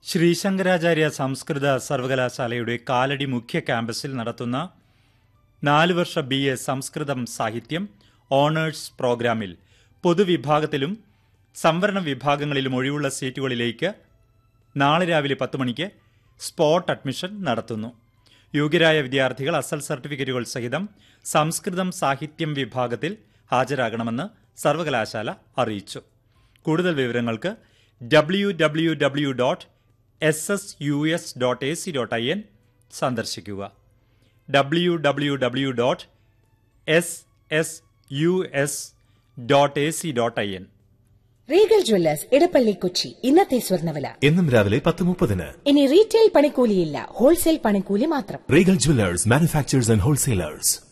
ശ്രീശങ്കരാചാര്യ സംസ്കൃത സർവകലാശാലയുടെ കാലടി മുഖ്യ ക്യാമ്പസിൽ നടത്തുന്ന നാല് വർഷ ബി എ സംസ്കൃതം സാഹിത്യം ഓണേഴ്സ് പ്രോഗ്രാമിൽ പൊതുവിഭാഗത്തിലും സംവരണ വിഭാഗങ്ങളിലും ഒഴിവുള്ള സീറ്റുകളിലേക്ക് നാളെ രാവിലെ പത്ത് മണിക്ക് സ്പോട്ട് അഡ്മിഷൻ നടത്തുന്നു യോഗ്യരായ വിദ്യാർത്ഥികൾ അസൽ സർട്ടിഫിക്കറ്റുകൾ സഹിതം സംസ്കൃതം സാഹിത്യം വിഭാഗത്തിൽ ഹാജരാകണമെന്ന് സർവകലാശാല അറിയിച്ചു കൂടുതൽ വിവരങ്ങൾക്ക് W W W dot S S U S dot A C dot I N സന്ദർശിക്കുക W W W dot S S U S dot A C dot I N Regal jewellers Edappally Kochi ഇന്നത്തെ സ്വർണ്ണവില എന്നും രാവിലെ പത്ത് മുപ്പതിന് ഇനി റീറ്റെയിൽ പണിക്കൂലിയില്ല ഹോൾസെയിൽ പണിക്കൂലി മാത്രം Regal jewellers manufacturers and wholesalers